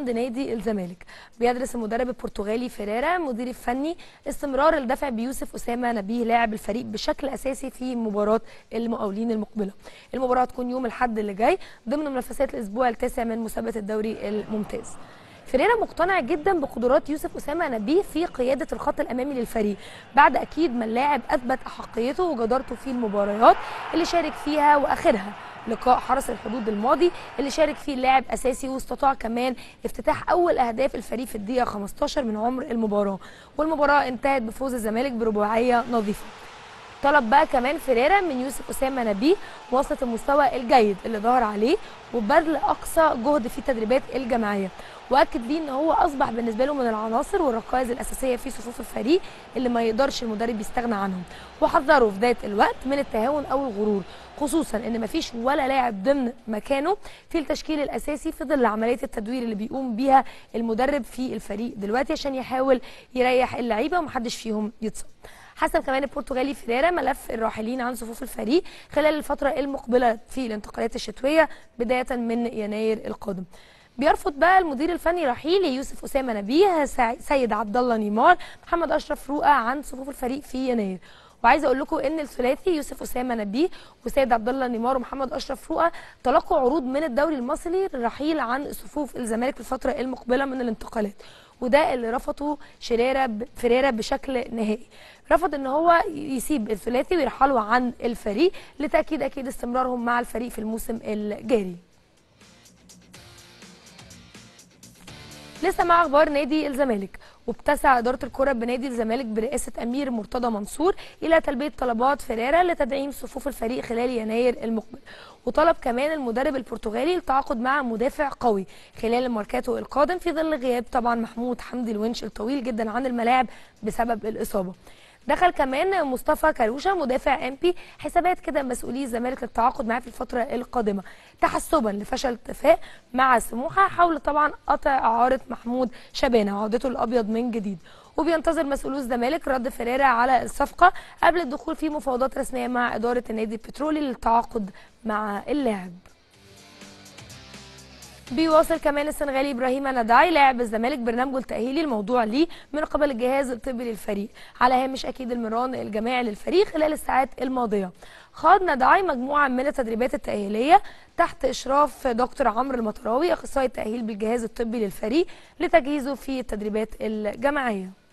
نادي الزمالك بيدرس المدرب البرتغالي فيريرا مدير الفني استمرار الدفع بيوسف اسامه نبيه لاعب الفريق بشكل اساسي في مباراه المقاولين المقبله المباراه هتكون يوم الاحد اللي جاي ضمن منافسات الاسبوع التاسع من مسابقه الدوري الممتاز فيريرا مقتنع جدا بقدرات يوسف اسامه نبيه في قياده الخط الامامي للفريق بعد اكيد ما اللاعب اثبت احقيته وجدارته في المباريات اللي شارك فيها واخرها لقاء حرس الحدود الماضي اللي شارك فيه اللاعب اساسي واستطاع كمان افتتاح اول اهداف الفريق في الدقيقه 15 من عمر المباراه والمباراه انتهت بفوز الزمالك برباعيه نظيفه طلب بقى كمان فيريرا من يوسف اسامه نبيه وسط المستوى الجيد اللي ظهر عليه وبذل اقصى جهد في التدريبات الجماعيه واكد ليه ان هو اصبح بالنسبه له من العناصر والركائز الاساسيه في صفوف الفريق اللي ما يقدرش المدرب يستغنى عنهم وحذره في ذات الوقت من التهاون او الغرور خصوصا ان مفيش ولا لاعب ضمن مكانه في التشكيل الاساسي في ظل عمليه التدوير اللي بيقوم بيها المدرب في الفريق دلوقتي عشان يحاول يريح اللعيبه ومحدش فيهم يتصاب حسب كمان البرتغالي فيريرا ملف الراحلين عن صفوف الفريق خلال الفتره المقبله في الانتقالات الشتويه بدايه من يناير القادم بيرفض بقى المدير الفني رحيل يوسف اسامه نبيه سيد عبد الله نيمار محمد اشرف رؤى عن صفوف الفريق في يناير وعايزه اقول لكم ان الثلاثي يوسف اسامه نبيه وسيد عبد الله نيمار ومحمد اشرف رؤى تلقوا عروض من الدوري المصري للرحيل عن صفوف الزمالك في الفتره المقبله من الانتقالات وده اللي رفضه شريرة فريرا بشكل نهائي رفض ان هو يسيب الثلاثي ويرحلوا عن الفريق لتاكيد اكيد استمرارهم مع الفريق في الموسم الجاري لسه مع اخبار نادي الزمالك وبتسعى اداره الكره بنادي الزمالك برئاسه امير مرتضى منصور الى تلبيه طلبات فيريرا لتدعيم صفوف الفريق خلال يناير المقبل وطلب كمان المدرب البرتغالي التعاقد مع مدافع قوي خلال الماركاتو القادم في ظل غياب طبعا محمود حمدي الونش الطويل جدا عن الملاعب بسبب الاصابه دخل كمان مصطفى كاروشا مدافع ام بي حسابات كده مسؤولي الزمالك للتعاقد معاه في الفتره القادمه تحسبا لفشل اتفاق مع سموحه حول طبعا قطع اعاره محمود شبانه وعودته الابيض من جديد وبينتظر مسؤولو الزمالك رد فيريرا على الصفقه قبل الدخول في مفاوضات رسميه مع اداره النادي البترولي للتعاقد مع اللاعب بيواصل كمان السنغالي ابراهيم نداي لاعب الزمالك برنامجه التاهيلي الموضوع ليه من قبل الجهاز الطبي للفريق على هامش اكيد المران الجماعي للفريق خلال الساعات الماضيه خاض نداي مجموعه من التدريبات التاهيليه تحت اشراف دكتور عمرو المطراوي اخصائي التاهيل بالجهاز الطبي للفريق لتجهيزه في التدريبات الجماعيه